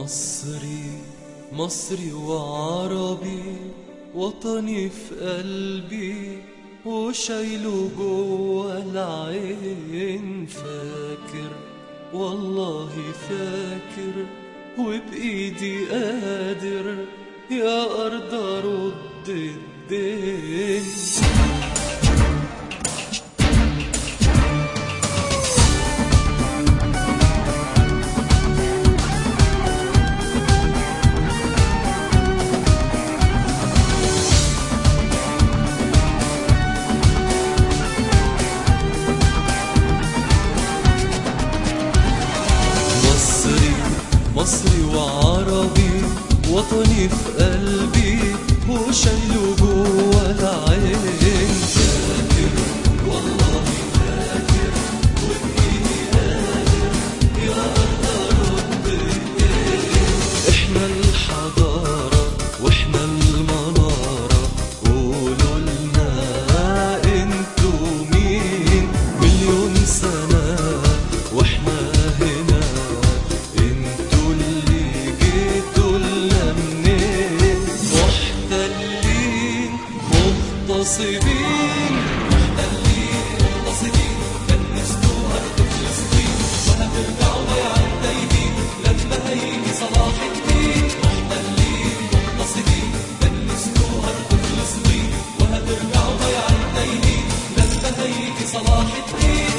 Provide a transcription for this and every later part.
مصري مصري وعربي وطني في قلبي وشايله جوا العين فاكر والله فاكر وبإيدي قادر يا أرض أرد الدين مصري مصري وعربي وطني في قلبي وشايله جوا العين فاكر والله فاكر وبإيدي قادر يا أرض أرد الدين إحنا الحضارة وإحنا المنارة قولوا لنا انتوا مين مليون سنة واحنا هنا انتوا اللي جيتوا لنا منين محتلين مغتصبين محتلين مغتصبين كنستوا أرض فلسطين وهترجعوا ضيعا تايهين لما هيجي صلاح الدين محتلين مغتصبين كنستوا أرض فلسطين وهترجعوا ضيعا تايهين لما هيجي صلاح الدين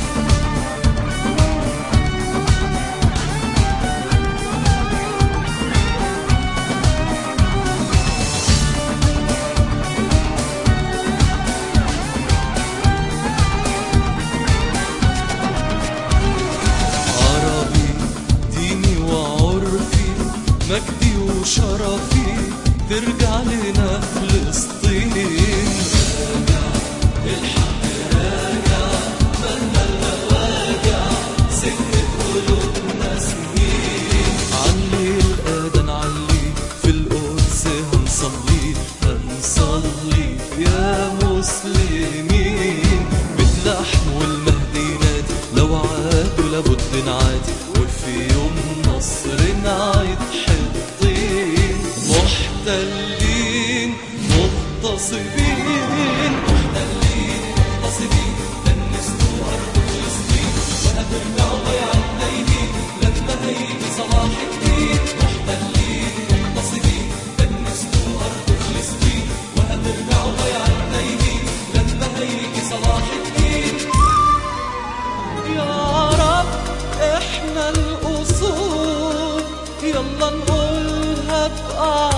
عربي ديني وعرفي مجدي وشرفي ترجع لنا فلسطين راجع الحق راجع مهما الواجع سكت قلوبنا سنين علي الأذان علي في القدس هنصلي هنصلي يا مسلمين باللحم والمهدينات لو عادوا لابد نعادي وفي يوم نصر نعيد حطين محتلين مغتصبين محتلين مغتصبين دنستوا أرض فلسطين وهترجعوا ضيعا تايهين لما هيجي صلاح الدين محتلين مغتصبين دنستوا أرض فلسطين وهترجعوا ضيعا تايهين لما هيجي صلاح الدين يا رب احنا الاصول يلا نقولها بقى